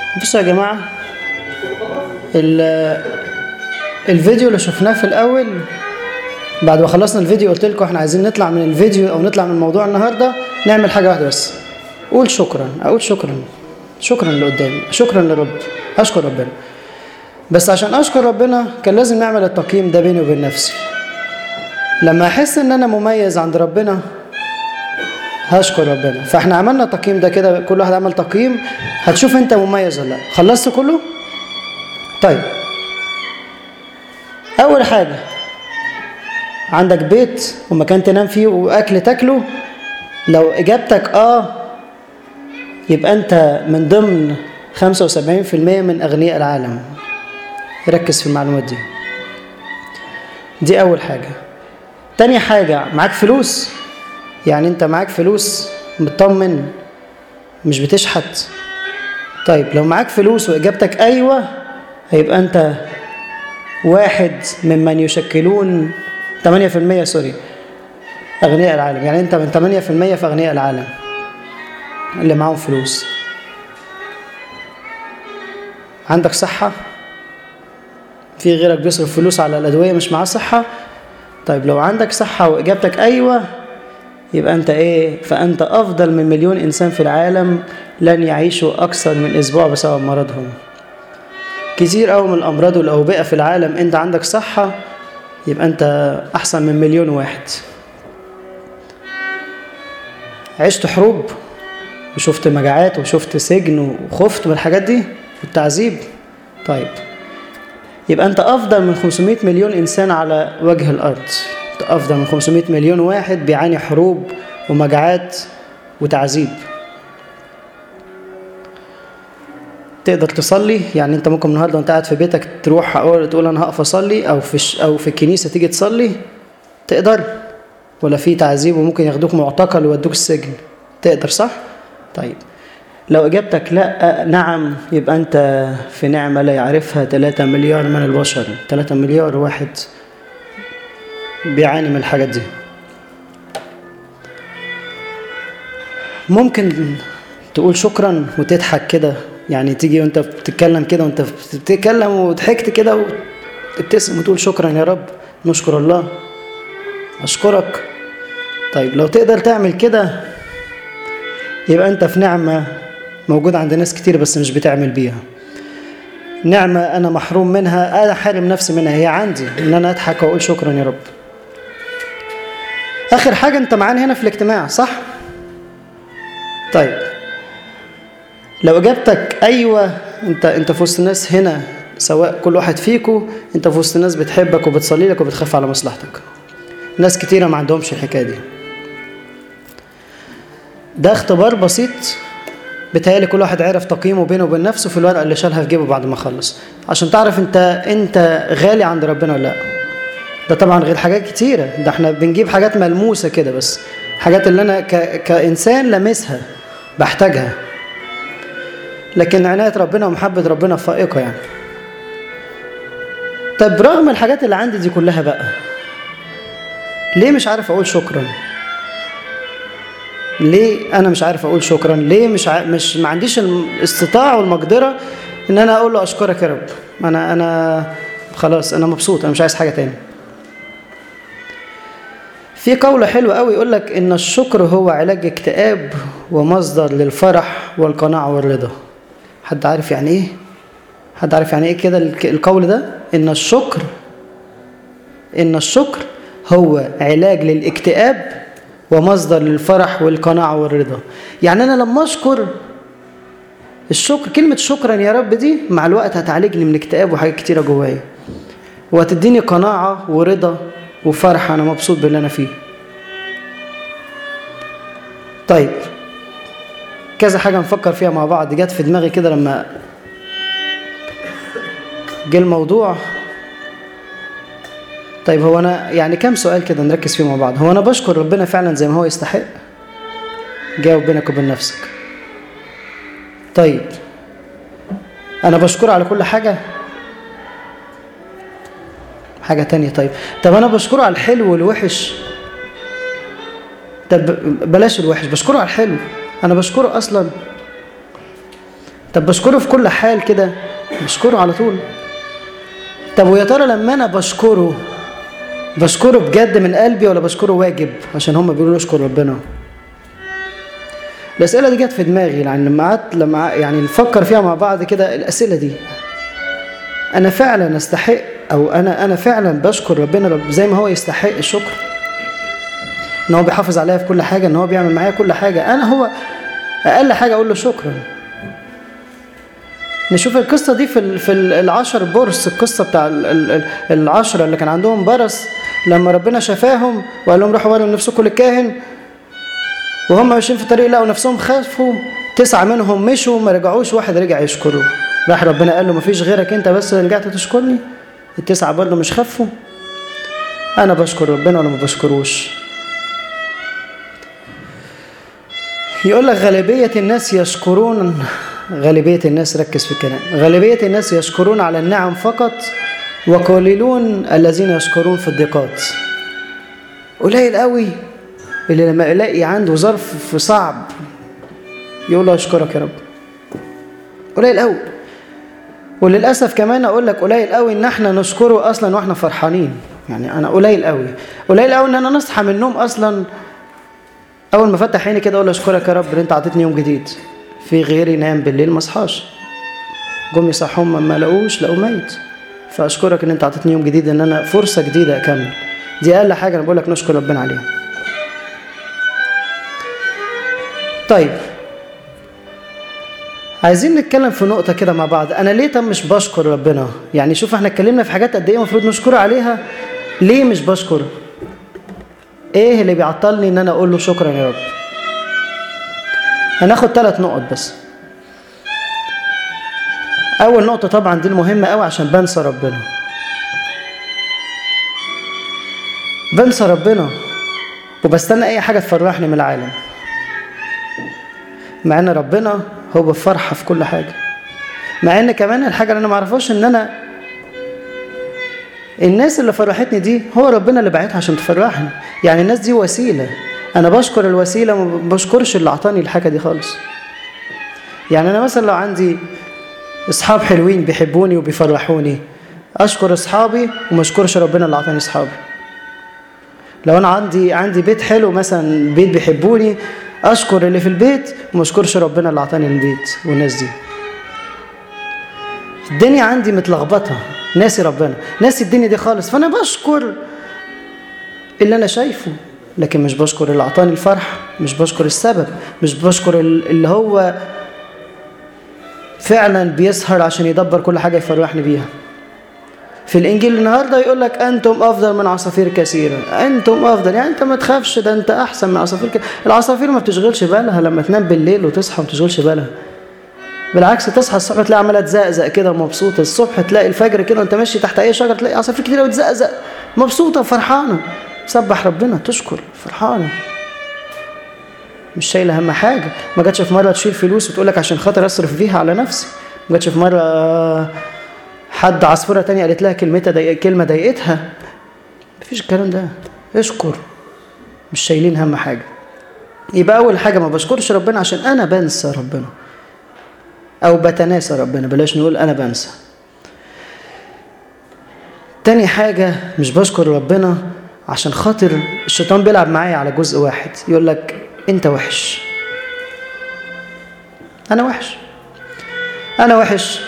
بصوا يا جماعة ال- الفيديو اللي شفناه في الأول بعد ما خلصنا الفيديو قلت لكم احنا عايزين نطلع من الفيديو أو نطلع من موضوع النهاردة نعمل حاجة واحدة بس قول شكرا أقول شكرا شكرا اللي قدامي شكرا لرب أشكر ربنا بس عشان أشكر ربنا كان لازم نعمل التقييم ده بيني وبين نفسي لما أحس إن أنا مميز عند ربنا هشكر ربنا فاحنا عملنا تقييم ده كده كل واحد عمل تقييم هتشوف انت مميز ولا لا خلصت كله طيب اول حاجه عندك بيت ومكان تنام فيه واكل تاكله لو اجابتك اه يبقى انت من ضمن 75% من اغنياء العالم ركز في المعلومات دي دي اول حاجه تاني حاجه معاك فلوس يعني انت معاك فلوس مطمن مش بتشحت طيب لو معاك فلوس واجابتك ايوه هيبقى انت واحد ممن يشكلون 8% سوري اغنياء العالم يعني انت من 8% في اغنياء العالم اللي معاهم فلوس عندك صحة في غيرك بيصرف فلوس على الأدوية مش معاه صحة طيب لو عندك صحة وإجابتك أيوة يبقى أنت إيه فأنت أفضل من مليون إنسان في العالم لن يعيشوا أكثر من أسبوع بسبب مرضهم كتير أوي من الأمراض والأوبئة في العالم أنت عندك صحة يبقى أنت أحسن من مليون واحد عشت حروب وشفت مجاعات وشفت سجن وخفت من الحاجات دي والتعذيب طيب يبقى أنت أفضل من 500 مليون إنسان على وجه الأرض أنت أفضل من 500 مليون واحد بيعاني حروب ومجاعات وتعذيب تقدر تصلي يعني انت ممكن النهارده وانت قاعد في بيتك تروح أقول تقول انا هقف اصلي او في الش- او في الكنيسه تيجي تصلي تقدر ولا في تعذيب وممكن ياخدوك معتقل ويودوك السجن تقدر صح طيب لو اجابتك لا نعم يبقى انت في نعمه لا يعرفها 3 مليار من البشر 3 مليار واحد بيعاني من الحاجات دي ممكن تقول شكرا وتضحك كده يعني تيجي وانت بتتكلم كده وانت بتتكلم وضحكت كده وتبتسم وتقول شكرا يا رب نشكر الله اشكرك طيب لو تقدر تعمل كده يبقى انت في نعمة موجودة عند ناس كتير بس مش بتعمل بيها نعمة أنا محروم منها أنا حارم نفسي منها هي عندي إن أنا أضحك وأقول شكرا يا رب آخر حاجة أنت معانا هنا في الاجتماع صح؟ طيب لو اجابتك ايوه انت انت في وسط الناس هنا سواء كل واحد فيكو انت في وسط الناس بتحبك وبتصلي لك وبتخاف على مصلحتك ناس كتيره ما عندهمش الحكايه دي ده اختبار بسيط بتهيألي كل واحد عرف تقييمه بينه وبين نفسه في الورقه اللي شالها في جيبه بعد ما خلص عشان تعرف انت انت غالي عند ربنا ولا لا ده طبعا غير حاجات كتيره ده احنا بنجيب حاجات ملموسه كده بس حاجات اللي انا ك... كانسان لامسها بحتاجها لكن عناية ربنا ومحبة ربنا فائقة يعني طب رغم الحاجات اللي عندي دي كلها بقى ليه مش عارف اقول شكرا ليه انا مش عارف اقول شكرا ليه مش ع... مش ما عنديش الاستطاعه والمقدره ان انا اقول له اشكرك يا رب انا انا خلاص انا مبسوط انا مش عايز حاجه تاني في قول حلو قوي يقول لك ان الشكر هو علاج اكتئاب ومصدر للفرح والقناعه والرضا حد عارف يعني ايه حد عارف يعني ايه كده الك- القول ده ان الشكر ان الشكر هو علاج للاكتئاب ومصدر للفرح والقناعه والرضا يعني انا لما اشكر الشكر كلمه شكرا يا رب دي مع الوقت هتعالجني من اكتئاب وحاجات كتيره جوايا وهتديني قناعه ورضا وفرح انا مبسوط باللي انا فيه طيب كذا حاجة نفكر فيها مع بعض جت في دماغي كده لما جه الموضوع طيب هو أنا يعني كام سؤال كده نركز فيه مع بعض هو أنا بشكر ربنا فعلا زي ما هو يستحق جاوب بينك وبين نفسك طيب أنا بشكره على كل حاجة حاجة تانية طيب طب أنا بشكره على الحلو والوحش طب بلاش الوحش بشكره على الحلو أنا بشكره أصلا طب بشكره في كل حال كده بشكره على طول طب ويا ترى لما انا بشكره بشكره بجد من قلبي ولا بشكره واجب عشان هم بيقولوا اشكر ربنا الاسئله دي جت في دماغي يعني لما قعدت لما يعني نفكر فيها مع بعض كده الاسئله دي انا فعلا استحق او انا انا فعلا بشكر ربنا رب زي ما هو يستحق الشكر ان هو بيحافظ عليا في كل حاجه ان هو بيعمل معايا كل حاجه انا هو اقل حاجه اقول له شكرا نشوف القصة دي في في العشر برص القصة بتاع العشرة اللي كان عندهم برص لما ربنا شفاهم وقال لهم روحوا وروا نفسكم للكاهن وهم ماشيين في الطريق لقوا نفسهم خافوا تسعة منهم مشوا ما رجعوش واحد رجع يشكره راح ربنا قال له مفيش غيرك انت بس اللي رجعت تشكرني التسعة برضه مش خافوا انا بشكر ربنا ولا ما بشكروش يقول لك غالبية الناس يشكرون غالبية الناس ركز في الكلام غالبية الناس يشكرون على النعم فقط وقليلون الذين يشكرون في الضيقات قليل قوي اللي لما يلاقي عنده ظرف صعب يقول له اشكرك يا رب قليل قوي وللاسف كمان اقول لك قليل قوي ان احنا نشكره اصلا واحنا فرحانين يعني انا قليل قوي قليل قوي ان انا نصحى من النوم اصلا اول ما افتح عيني كده اقول له اشكرك يا رب ان انت عطيتني يوم جديد في غيري نام بالليل ما اصحاش جم يصحوهم ما لقوش لقوا ميت فاشكرك ان انت عطيتني يوم جديد ان انا فرصه جديده اكمل دي اقل حاجه انا بقول لك نشكر ربنا عليها طيب عايزين نتكلم في نقطة كده مع بعض أنا ليه طب مش بشكر ربنا يعني شوف احنا اتكلمنا في حاجات قد إيه المفروض نشكره عليها ليه مش بشكر إيه اللي بيعطلني إن أنا أقول له شكرا يا رب هناخد ثلاث نقط بس أول نقطة طبعا دي المهمة قوي عشان بنسى ربنا بنسى ربنا وبستنى أي حاجة تفرحني من العالم مع ان ربنا هو الفرحة في كل حاجة مع ان كمان الحاجة اللي انا معرفهاش ان انا الناس اللي فرحتني دي هو ربنا اللي بعتها عشان تفرحني يعني الناس دي وسيلة انا بشكر الوسيلة ما بشكرش اللي اعطاني الحاجة دي خالص يعني انا مثلا لو عندي اصحاب حلوين بيحبوني وبيفرحوني اشكر اصحابي وما اشكرش ربنا اللي اعطاني اصحابي لو انا عندي عندي بيت حلو مثلا بيت بيحبوني اشكر اللي في البيت وما اشكرش ربنا اللي اعطاني البيت والناس دي الدنيا عندي متلخبطه ناسي ربنا ناسي الدنيا دي خالص فانا بشكر اللي انا شايفه لكن مش بشكر اللي اعطاني الفرح مش بشكر السبب مش بشكر اللي هو فعلا بيسهر عشان يدبر كل حاجه يفرحني بيها في الانجيل النهارده يقول لك انتم افضل من عصافير كثيره انتم افضل يعني انت ما تخافش ده انت احسن من عصافير كثيرة. العصافير ما بتشغلش بالها لما تنام بالليل وتصحى ما بتشغلش بالها بالعكس تصحى الصبح تلاقي عماله تزقزق كده ومبسوطه الصبح تلاقي الفجر كده وانت ماشي تحت اي شجره تلاقي عصافير كتير وتزقزق مبسوطه وفرحانه تسبح ربنا تشكر فرحانه مش شايله هم حاجه ما جاتش في مره تشيل فلوس وتقول لك عشان خاطر اصرف بيها على نفسي ما جاتش في مره حد عصفورة تانية قالت لها كلمتها ضايق كلمة ضايقتها مفيش الكلام ده اشكر مش شايلين هم حاجة يبقى أول حاجة ما بشكرش ربنا عشان أنا بنسى ربنا أو بتناسى ربنا بلاش نقول أنا بنسى تاني حاجة مش بشكر ربنا عشان خاطر الشيطان بيلعب معايا على جزء واحد يقول لك أنت وحش أنا وحش أنا وحش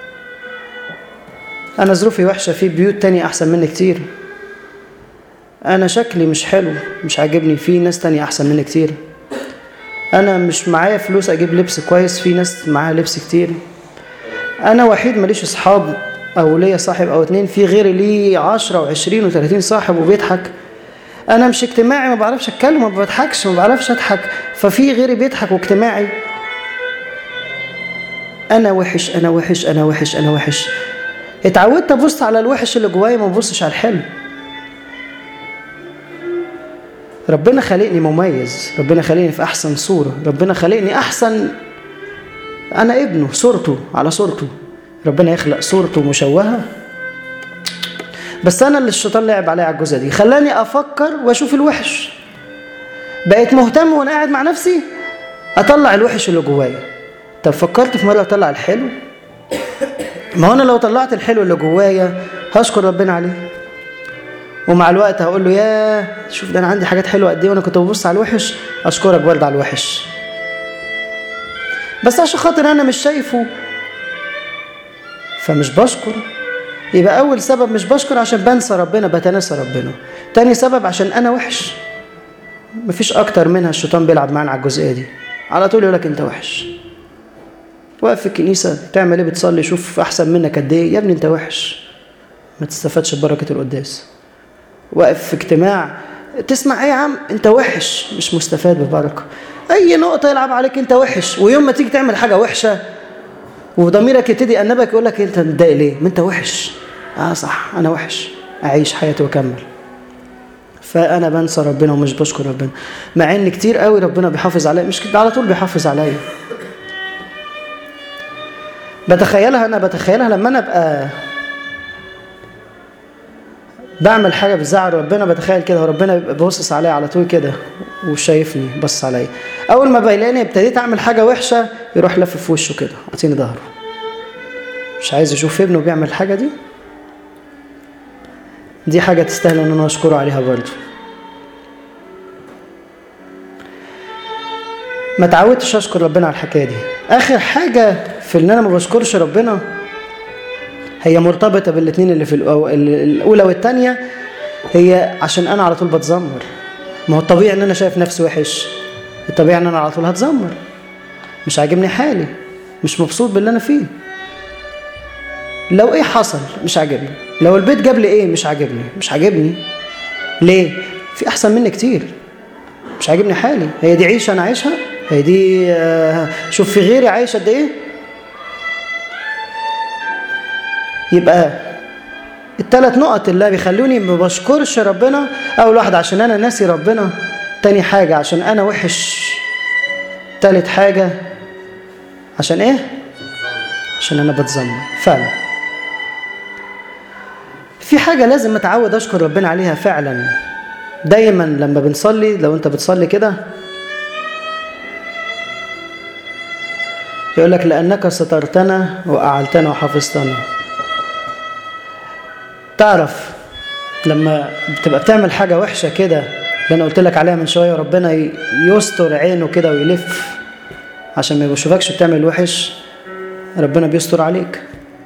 أنا ظروفي وحشة في بيوت تانية أحسن مني كتير أنا شكلي مش حلو مش عاجبني في ناس تانية أحسن مني كتير أنا مش معايا فلوس أجيب لبس كويس في ناس معاها لبس كتير أنا وحيد ماليش أصحاب أو ليا صاحب أو اتنين في غيري ليه عشرة وعشرين وتلاتين صاحب وبيضحك أنا مش اجتماعي ما بعرفش أتكلم ما بضحكش ما بعرفش أضحك ففي غيري بيضحك واجتماعي أنا وحش أنا وحش أنا وحش أنا وحش اتعودت ابص على الوحش اللي جوايا ما ببصش على الحلو ربنا خلقني مميز ربنا خلقني في احسن صوره ربنا خلقني احسن انا ابنه صورته على صورته ربنا يخلق صورته مشوهه بس انا اللي الشيطان لعب عليا على الجزء دي خلاني افكر واشوف الوحش بقيت مهتم وانا قاعد مع نفسي اطلع الوحش اللي جوايا طب فكرت في مرة اطلع الحلو ما هو انا لو طلعت الحلو اللي جوايا هشكر ربنا عليه ومع الوقت هقول له يا شوف ده انا عندي حاجات حلوه قد ايه وانا كنت ببص على الوحش اشكرك برضه على الوحش بس عشان خاطر انا مش شايفه فمش بشكر يبقى اول سبب مش بشكر عشان بنسى ربنا بتناسى ربنا تاني سبب عشان انا وحش مفيش اكتر منها الشيطان بيلعب معانا على الجزئيه دي على طول يقولك انت وحش واقف في الكنيسه تعمل ايه بتصلي شوف احسن منك قد ايه يا ابني انت وحش ما تستفادش ببركه القداس واقف في اجتماع تسمع ايه يا عم انت وحش مش مستفاد ببركه اي نقطه يلعب عليك انت وحش ويوم ما تيجي تعمل حاجه وحشه وضميرك يبتدي يأنبك يقول لك انت متضايق ليه ما انت وحش اه صح انا وحش اعيش حياتي واكمل فانا بنسى ربنا ومش بشكر ربنا مع ان كتير قوي ربنا بيحافظ عليا مش كده على طول بيحافظ عليا بتخيلها انا بتخيلها لما انا ابقى بعمل حاجه بتزعل ربنا بتخيل كده وربنا بيبقى باصص عليا على طول كده وشايفني بص عليا اول ما بيلاقيني ابتديت اعمل حاجه وحشه يروح لف في وشه كده عطيني ظهره مش عايز يشوف ابنه بيعمل الحاجه دي دي حاجه تستاهل ان انا اشكره عليها برضه ما تعودتش اشكر ربنا على الحكايه دي اخر حاجه في ان انا ما بشكرش ربنا هي مرتبطه بالاثنين اللي في الأو... الاولى والثانيه هي عشان انا على طول بتذمر ما هو الطبيعي ان انا شايف نفسي وحش الطبيعي ان انا على طول هتذمر مش عاجبني حالي مش مبسوط باللي انا فيه لو ايه حصل مش عاجبني لو البيت جاب لي ايه مش عاجبني مش عاجبني ليه في احسن مني كتير مش عاجبني حالي هي دي عيشه انا عايشها هي دي آه، شوف في غيري عايش قد ايه يبقى الثلاث نقط اللي بيخلوني ما بشكرش ربنا اول واحده عشان انا ناسي ربنا تاني حاجه عشان انا وحش تالت حاجه عشان ايه عشان انا بتذمر فعلا في حاجه لازم اتعود اشكر ربنا عليها فعلا دايما لما بنصلي لو انت بتصلي كده يقول لك لانك سترتنا واعلتنا وحفظتنا تعرف لما بتبقى بتعمل حاجة وحشة كده اللي أنا قلت لك عليها من شوية ربنا يستر عينه كده ويلف عشان ما يشوفكش بتعمل وحش ربنا بيستر عليك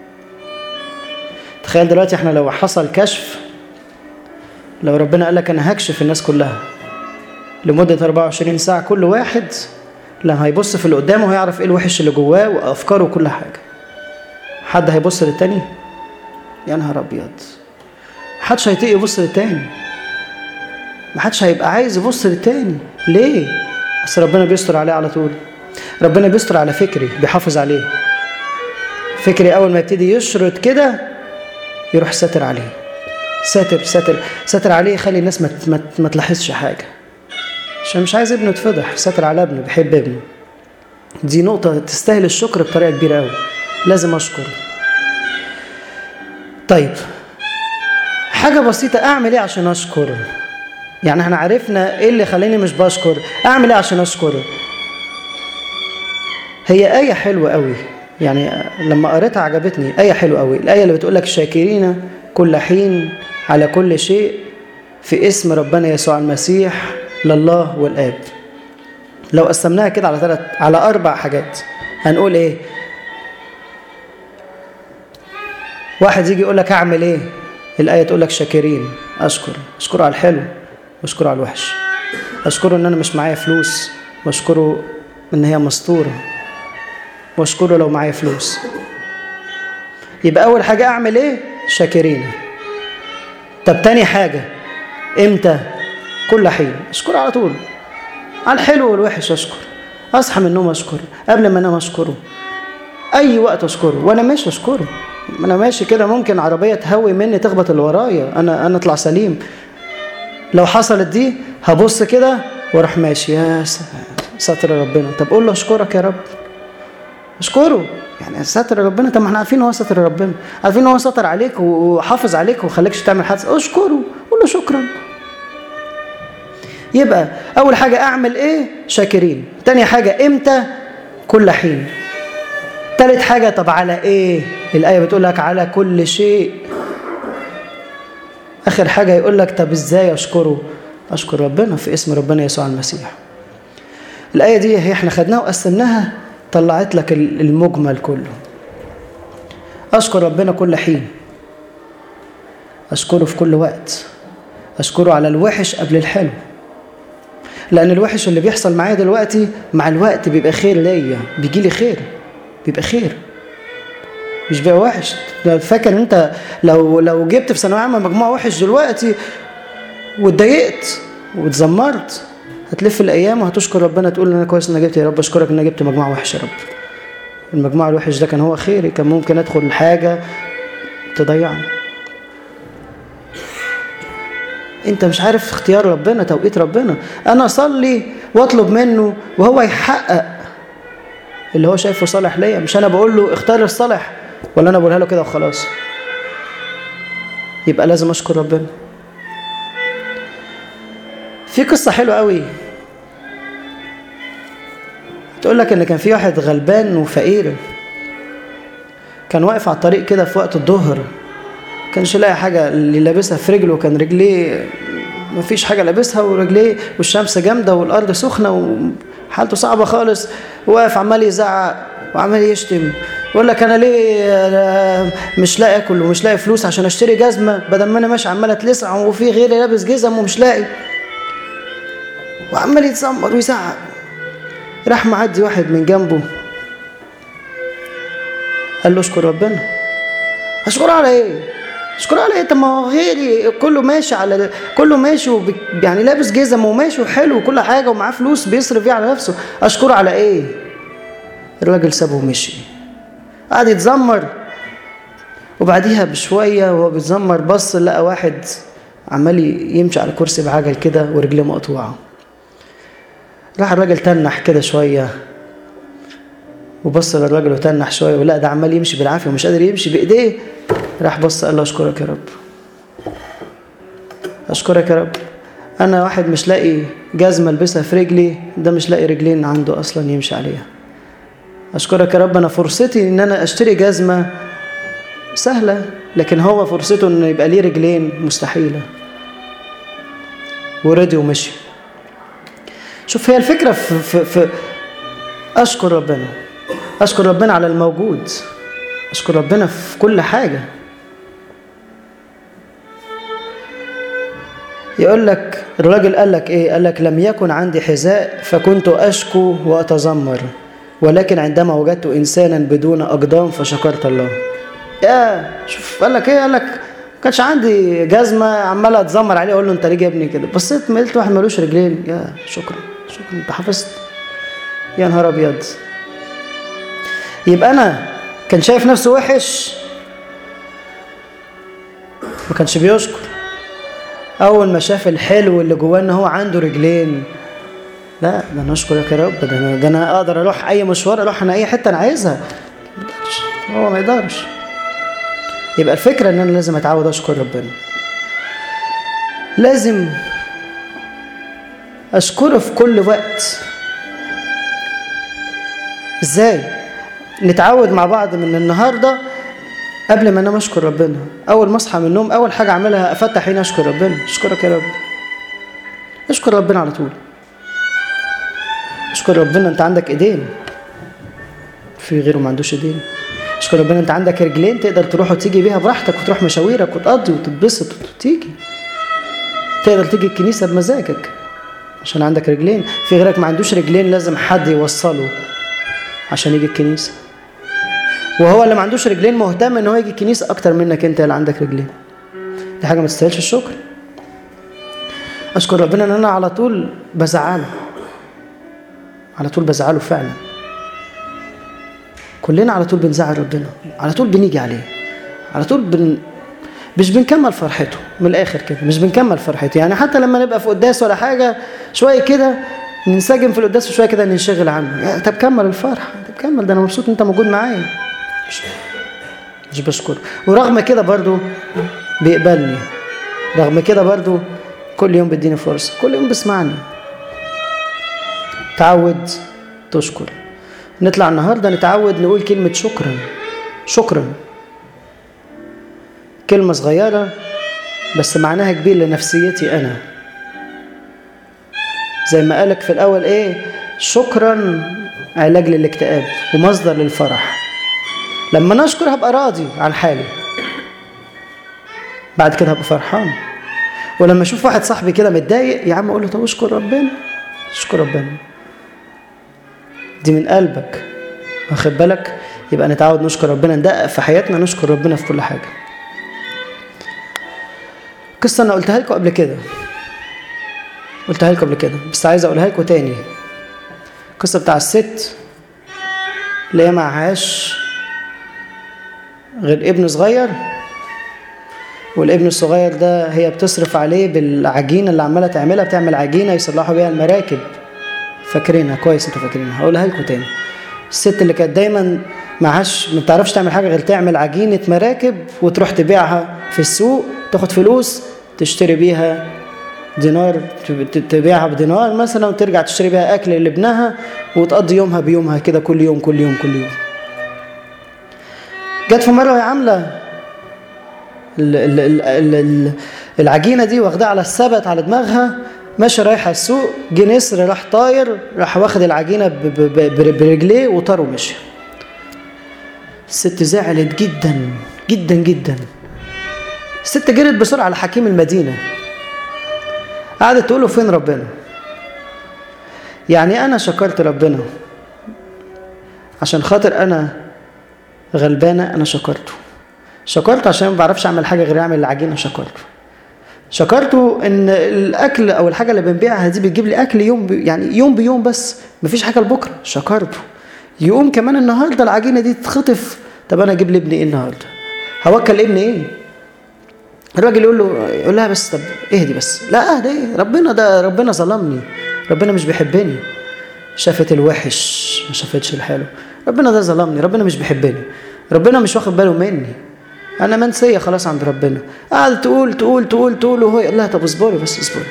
تخيل دلوقتي احنا لو حصل كشف لو ربنا قال لك انا هكشف الناس كلها لمدة 24 ساعة كل واحد لا هيبص في اللي قدامه هيعرف ايه الوحش اللي جواه وافكاره وكل حاجة حد هيبص للتاني يا نهار ابيض محدش هيطيق يبص للتاني محدش هيبقى عايز يبص للتاني ليه بس ربنا بيستر عليه على طول ربنا بيستر على فكري بيحافظ عليه فكري اول ما يبتدي يشرط كده يروح ساتر عليه ساتر ساتر ساتر عليه يخلي الناس ما ما, ما تلاحظش حاجه عشان مش عايز ابنه يتفضح ساتر على ابنه بيحب ابنه دي نقطه تستاهل الشكر بطريقه كبيره قوي لازم اشكر طيب حاجة بسيطة أعمل إيه عشان أشكر؟ يعني إحنا عرفنا إيه اللي خلاني مش بشكر، أعمل إيه عشان أشكر؟ هي آية حلوة قوي، يعني لما قريتها عجبتني، آية حلوة قوي، الآية اللي بتقول لك شاكرين كل حين على كل شيء في اسم ربنا يسوع المسيح لله والآب. لو قسمناها كده على ثلاث على أربع حاجات هنقول إيه؟ واحد يجي يقول لك أعمل إيه؟ الآية تقول لك شاكرين أشكر أشكره على الحلو وأشكره على الوحش أشكره إن أنا مش معايا فلوس وأشكره إن هي مستورة وأشكره لو معايا فلوس يبقى أول حاجة أعمل إيه؟ شاكرين طب تاني حاجة إمتى؟ كل حين أشكره على طول على الحلو والوحش أشكر أصحى من النوم أشكر قبل ما أنام أشكره أي وقت أشكره وأنا ماشي أشكره انا ماشي كده ممكن عربيه تهوي مني تخبط اللي ورايا انا انا اطلع سليم لو حصلت دي هبص كده واروح ماشي يا ستر ربنا طب قول له اشكرك يا رب اشكره يعني ستر ربنا طب ما احنا عارفين هو ستر ربنا عارفين هو ستر عليك وحافظ عليك وخليكش تعمل حادثه اشكره قول له شكرا يبقى اول حاجه اعمل ايه شاكرين تاني حاجه امتى كل حين تالت حاجة طب على ايه الآية بتقول لك على كل شيء آخر حاجة يقول لك طب ازاي أشكره أشكر ربنا في اسم ربنا يسوع المسيح الآية دي هي احنا خدناها وقسمناها طلعت لك المجمل كله أشكر ربنا كل حين أشكره في كل وقت أشكره على الوحش قبل الحلو لأن الوحش اللي بيحصل معايا دلوقتي مع الوقت بيبقى خير ليا بيجي لي خير بيبقى خير مش بيبقى وحش فاكر انت لو لو جبت في ثانويه عامه مجموع وحش دلوقتي واتضايقت واتذمرت هتلف الايام وهتشكر ربنا تقول انا كويس ان انا جبت يا رب اشكرك ان انا جبت مجموع وحش يا رب المجموع الوحش ده كان هو خيري كان ممكن ادخل حاجه تضيعني انت مش عارف اختيار ربنا توقيت ربنا انا اصلي واطلب منه وهو يحقق اللي هو شايفه صالح ليا مش انا بقول له اختار الصالح ولا انا بقولها له كده وخلاص يبقى لازم اشكر ربنا في قصة حلوة قوي تقول لك ان كان في واحد غلبان وفقير كان واقف على الطريق كده في وقت الظهر كانش لاقي حاجة اللي لابسها في رجله كان رجليه مفيش حاجة لابسها ورجليه والشمس جامدة والأرض سخنة وحالته صعبة خالص واقف عمال يزعق وعمال يشتم يقول لك أنا ليه مش لاقي آكل ومش لاقي فلوس عشان أشتري جزمة بدل ما أنا ماشي عمال أتلسع وفي غيري لابس جزم ومش لاقي وعمال يتذمر ويزعق راح معدي واحد من جنبه قال له اشكر ربنا اشكره على ايه اشكره على ايه طب ما هو غيري كله ماشي على كله ماشي وب... يعني لابس جزم وماشي وحلو وكل حاجه ومعاه فلوس بيصرف فيها على نفسه اشكره على ايه الراجل سابه ومشي قعد يتذمر وبعديها بشويه وهو بيتذمر بص لقى واحد عمال يمشي على كرسي بعجل كده ورجليه مقطوعه راح الراجل تنح كده شويه وبص للراجل وتنح شويه ولا ده عمال يمشي بالعافيه ومش قادر يمشي بايديه راح بص قال له اشكرك يا رب اشكرك يا رب انا واحد مش لاقي جزمه البسها في رجلي ده مش لاقي رجلين عنده اصلا يمشي عليها اشكرك يا رب انا فرصتي ان انا اشتري جزمه سهله لكن هو فرصته انه يبقى ليه رجلين مستحيله ورضي ومشي شوف هي الفكره في, في, في اشكر ربنا اشكر ربنا على الموجود اشكر ربنا في كل حاجه يقول لك الراجل قال لك ايه قال لك لم يكن عندي حذاء فكنت اشكو واتذمر ولكن عندما وجدت انسانا بدون اقدام فشكرت الله يا شوف قال لك ايه قال لك ما كانش عندي جزمه عمال اتذمر عليه اقول له انت ليه جايبني كده بصيت لقيت واحد ملوش رجلين يا شكرا شكرا انت حفظت يا نهار ابيض يبقى انا كان شايف نفسه وحش ما كانش بيشكر اول ما شاف الحلو اللي جواه ان هو عنده رجلين لا ده انا اشكرك يا رب ده انا ده انا اقدر اروح اي مشوار اروح انا اي حته انا عايزها هو ما يقدرش يبقى الفكره ان انا لازم اتعود اشكر ربنا لازم اشكره في كل وقت ازاي نتعود مع بعض من النهارده قبل ما انام اشكر ربنا اول ما اصحى من النوم اول حاجه اعملها افتح عيني اشكر ربنا اشكرك يا رب اشكر ربنا على طول اشكر ربنا انت عندك ايدين في غيره ما عندوش ايدين اشكر ربنا انت عندك رجلين تقدر تروح وتيجي بيها براحتك وتروح مشاويرك وتقضي وتتبسط وتيجي تقدر تيجي الكنيسه بمزاجك عشان عندك رجلين في غيرك ما عندوش رجلين لازم حد يوصله عشان يجي الكنيسه وهو اللي ما عندوش رجلين مهتم ان هو يجي الكنيسه اكتر منك انت اللي عندك رجلين دي حاجه ما تستاهلش الشكر اشكر ربنا ان انا على طول بزعله على طول بزعله فعلا كلنا على طول بنزعل ربنا على طول بنيجي عليه على طول بن... مش بنكمل فرحته من الاخر كده مش بنكمل فرحته يعني حتى لما نبقى في قداس ولا حاجه شويه كده ننسجم في القداس وشويه كده ننشغل عنه يعني طب كمل الفرحه طب كمل ده انا مبسوط ان انت موجود معايا مش, مش بشكر ورغم كده برضو بيقبلني رغم كده برضو كل يوم بيديني فرصه كل يوم بيسمعني تعود تشكر نطلع النهارده نتعود نقول كلمة شكرا شكرا كلمة صغيرة بس معناها كبير لنفسيتي أنا زي ما قالك في الأول إيه شكرا علاج للاكتئاب ومصدر للفرح لما نشكر هبقى راضي عن حالي بعد كده هبقى فرحان ولما اشوف واحد صاحبي كده متضايق يا عم اقول له طب اشكر ربنا اشكر ربنا دي من قلبك واخد بالك يبقى نتعود نشكر ربنا ندقق في حياتنا نشكر ربنا في كل حاجه قصه انا قلتها لكم قبل كده قلتها لكم قبل كده بس عايز اقولها لكم تاني القصه بتاع الست اللي هي معهاش غير ابن صغير والابن الصغير ده هي بتصرف عليه بالعجينة اللي عمالة تعملها بتعمل عجينة يصلحوا بيها المراكب فاكرينها كويس انتوا فاكرينها هقولها لكم تاني الست اللي كانت دايما معهاش ما بتعرفش تعمل حاجة غير تعمل عجينة مراكب وتروح تبيعها في السوق تاخد فلوس تشتري بيها دينار تبيعها بدينار مثلا وترجع تشتري بيها أكل لابنها وتقضي يومها بيومها كده كل يوم كل يوم كل يوم جت في مرة وهي عاملة العجينة دي واخداها على السبت على دماغها ماشي رايحة السوق جه نسر راح طاير راح واخد العجينة برجليه وطار ومشي الست زعلت جدا جدا جدا الست جرت بسرعة على حكيم المدينة قعدت تقول له فين ربنا يعني أنا شكرت ربنا عشان خاطر أنا غلبانة أنا شكرته شكرته عشان ما بعرفش أعمل حاجة غير أعمل العجينة شكرته شكرته ان الاكل او الحاجه اللي بنبيعها دي بتجيب لي اكل يوم بي يعني يوم بيوم بس مفيش حاجه لبكره شكرته يقوم كمان النهارده العجينه دي تتخطف طب انا اجيب لابني ايه النهارده هوكل ابني ايه الراجل يقول له يقول لها بس طب اهدي بس لا اهدي ايه ربنا ده ربنا ظلمني ربنا مش بيحبني شافت الوحش ما شافتش الحلو ربنا ده ظلمني ربنا مش بيحبني ربنا مش واخد باله مني انا منسيه خلاص عند ربنا قعدت تقول تقول تقول تقول وهو يقول لها طب اصبري بس اصبري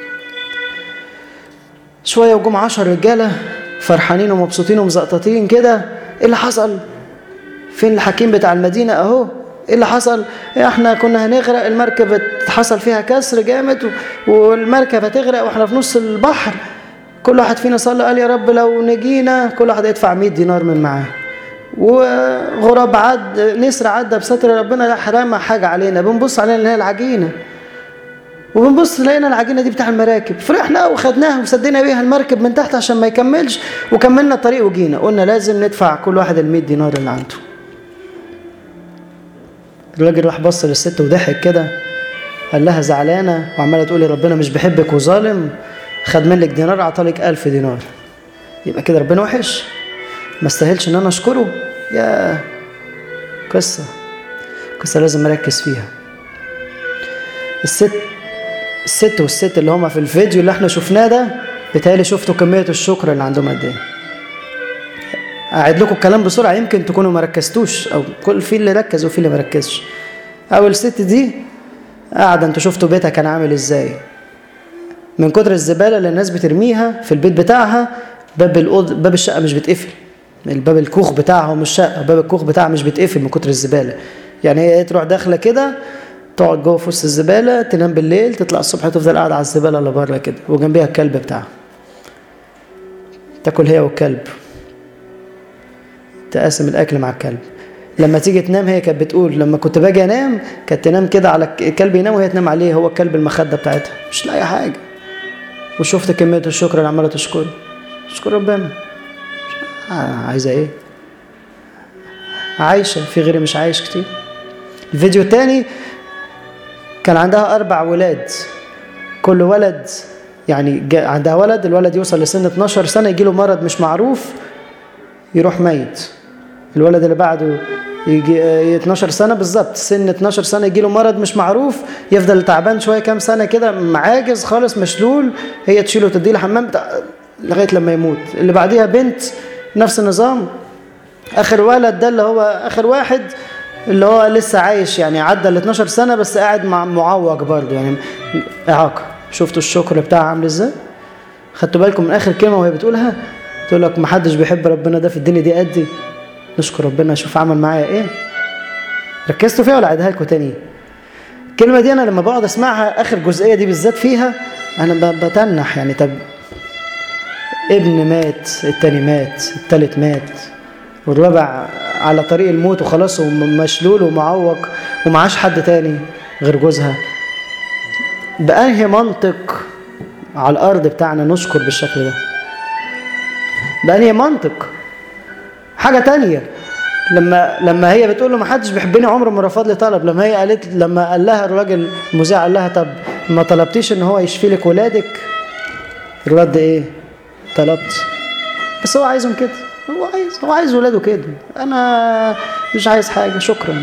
شويه وجم 10 رجاله فرحانين ومبسوطين ومزقططين كده ايه اللي حصل فين الحكيم بتاع المدينه اهو ايه اللي حصل احنا كنا هنغرق المركب حصل فيها كسر جامد والمركب هتغرق واحنا في نص البحر كل واحد فينا صلى قال يا رب لو نجينا كل واحد يدفع 100 دينار من معاه وغراب عد نسر عدى بستر ربنا لا حرام حاجة علينا بنبص علينا اللي هي العجينة وبنبص لقينا العجينة دي بتاع المراكب فرحنا وخدناها وسدينا بيها المركب من تحت عشان ما يكملش وكملنا الطريق وجينا قلنا لازم ندفع كل واحد ال 100 دينار اللي عنده الراجل راح بص للست وضحك كده قال لها زعلانة وعمالة تقولي ربنا مش بيحبك وظالم خد منك دينار عطالك ألف دينار يبقى كده ربنا وحش ما استاهلش ان انا اشكره يا قصة قصة لازم اركز فيها الست الست والست اللي هما في الفيديو اللي احنا شفناه ده بتهيألي شفتوا كمية الشكر اللي عندهم قد ايه أعيد لكم الكلام بسرعة يمكن تكونوا ما ركزتوش أو كل في اللي ركز وفي اللي ما ركزش أول ست دي قاعدة أنتوا شفتوا بيتها كان عامل إزاي من كتر الزبالة اللي الناس بترميها في البيت بتاعها باب الأوض باب الشقة مش بتقفل الباب الكوخ بتاعهم الشقه باب الكوخ بتاعها مش بيتقفل من كتر الزباله يعني هي تروح داخله كده تقعد جوه في وسط الزباله تنام بالليل تطلع الصبح تفضل قاعده على الزباله اللي بره كده وجنبيها الكلب بتاعها تاكل هي والكلب تقاسم الاكل مع الكلب لما تيجي تنام هي كانت بتقول لما كنت باجي انام كانت تنام كده على الكلب ينام وهي تنام عليه هو الكلب المخده بتاعتها مش لاقي حاجه وشفت كميه الشكر اللي عماله تشكره تشكر ربنا آه عايزة ايه عايشة في غيري مش عايش كتير الفيديو التاني كان عندها أربع ولاد كل ولد يعني عندها ولد الولد يوصل لسن 12 سنة يجيله مرض مش معروف يروح ميت الولد اللي بعده يجي 12 سنة بالظبط سن 12 سنة يجيله مرض مش معروف يفضل تعبان شوية كام سنة كده عاجز خالص مشلول هي تشيله وتديله حمام لغاية لما يموت اللي بعديها بنت نفس النظام اخر ولد ده اللي هو اخر واحد اللي هو لسه عايش يعني عدى ال 12 سنه بس قاعد مع معوج برضه يعني اعاقه شفتوا الشكر بتاعها عامل ازاي خدتوا بالكم من اخر كلمه وهي بتقولها تقول لك ما حدش بيحب ربنا ده في الدنيا دي قدي نشكر ربنا اشوف عمل معايا ايه ركزتوا فيها ولا اعيدها لكم تاني الكلمه دي انا لما بقعد اسمعها اخر جزئيه دي بالذات فيها انا بتنح يعني طب ابن مات التاني مات التالت مات والرابع على طريق الموت وخلاص ومشلول ومعوق ومعاش حد تاني غير جوزها بأنهي منطق على الأرض بتاعنا نشكر بالشكل ده بأنهي منطق حاجة تانية لما لما هي بتقول له ما حدش بيحبني عمره ما رفض لي طلب لما هي قالت لما قال لها الراجل المذيع قال لها طب ما طلبتيش ان هو يشفي لك ولادك الرد ايه طلبت بس هو عايزهم كده هو عايز هو عايز ولاده كده انا مش عايز حاجه شكرا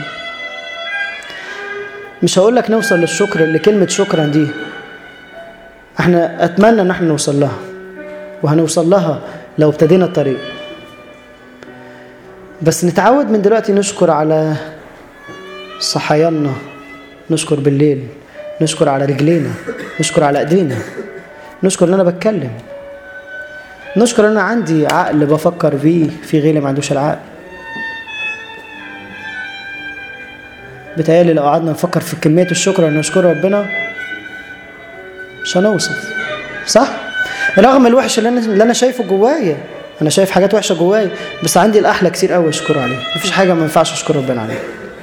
مش هقول لك نوصل للشكر لكلمه شكرا دي احنا اتمنى ان احنا نوصل لها وهنوصل لها لو ابتدينا الطريق بس نتعود من دلوقتي نشكر على صحياننا نشكر بالليل نشكر على رجلينا نشكر على ايدينا نشكر ان انا بتكلم نشكر ان انا عندي عقل بفكر بيه في غيري ما عندوش العقل بتهيألي لو قعدنا نفكر في كمية الشكر اللي نشكر ربنا مش هنوصل صح؟ رغم الوحش اللي انا اللي انا شايفه جوايا انا شايف حاجات وحشه جوايا بس عندي الاحلى كتير قوي اشكره عليه مفيش حاجه ما ينفعش اشكر ربنا عليها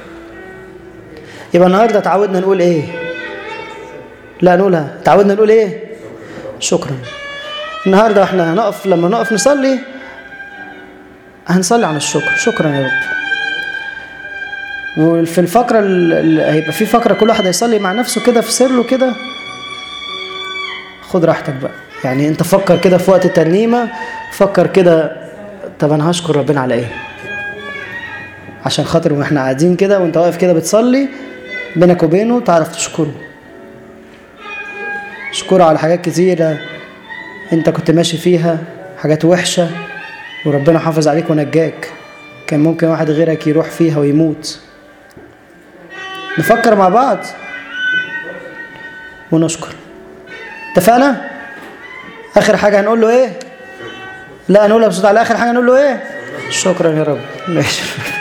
يبقى النهارده تعودنا نقول ايه لا نقولها تعودنا نقول ايه شكرا النهارده احنا هنقف لما نقف نصلي هنصلي عن الشكر شكرا يا رب وفي الفقرة اللي هيبقى في فقرة كل واحد هيصلي مع نفسه كده في سره كده خد راحتك بقى يعني انت فكر كده في وقت الترنيمة فكر كده طب انا هشكر ربنا على ايه عشان خاطر واحنا قاعدين كده وانت واقف كده بتصلي بينك وبينه تعرف تشكره اشكره على حاجات كتيرة انت كنت ماشي فيها حاجات وحشة وربنا حافظ عليك ونجاك كان ممكن واحد غيرك يروح فيها ويموت نفكر مع بعض ونشكر اتفقنا اخر حاجه هنقول له ايه لا نقولها بصوت على اخر حاجه نقول له ايه شكرا يا رب ماشي